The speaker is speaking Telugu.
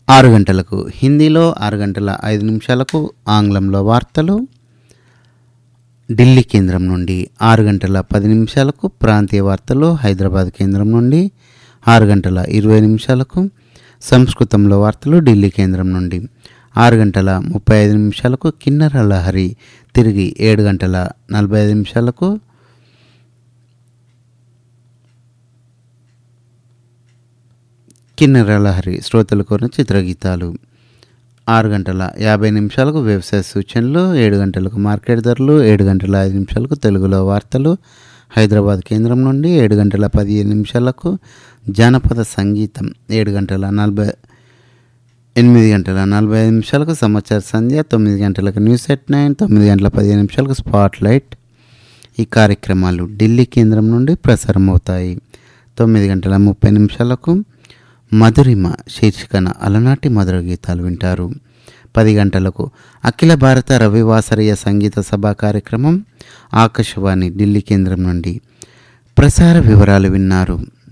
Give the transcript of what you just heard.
ఆరు గంటలకు హిందీలో ఆరు గంటల ఐదు నిమిషాలకు ఆంగ్లంలో వార్తలు ఢిల్లీ కేంద్రం నుండి ఆరు గంటల పది నిమిషాలకు ప్రాంతీయ వార్తలు హైదరాబాద్ కేంద్రం నుండి ఆరు గంటల ఇరవై నిమిషాలకు సంస్కృతంలో వార్తలు ఢిల్లీ కేంద్రం నుండి ఆరు గంటల ముప్పై ఐదు నిమిషాలకు కిన్నెర లహరి తిరిగి ఏడు గంటల నలభై ఐదు నిమిషాలకు కిన్నెర లహరి శ్రోతలు కోరిన చిత్రగీతాలు ఆరు గంటల యాభై నిమిషాలకు వ్యవసాయ సూచనలు ఏడు గంటలకు మార్కెట్ ధరలు ఏడు గంటల ఐదు నిమిషాలకు తెలుగులో వార్తలు హైదరాబాద్ కేంద్రం నుండి ఏడు గంటల పదిహేను నిమిషాలకు జానపద సంగీతం ఏడు గంటల నలభై ఎనిమిది గంటల నలభై ఐదు నిమిషాలకు సమాచార సంధ్య తొమ్మిది గంటలకు న్యూస్ ఎట్ నైన్ తొమ్మిది గంటల పదిహేను నిమిషాలకు స్పాట్ లైట్ ఈ కార్యక్రమాలు ఢిల్లీ కేంద్రం నుండి ప్రసారం అవుతాయి తొమ్మిది గంటల ముప్పై నిమిషాలకు మధురిమ శీర్షికన అలనాటి మధుర గీతాలు వింటారు పది గంటలకు అఖిల భారత రవివాసరీయ సంగీత సభ కార్యక్రమం ఆకాశవాణి ఢిల్లీ కేంద్రం నుండి ప్రసార వివరాలు విన్నారు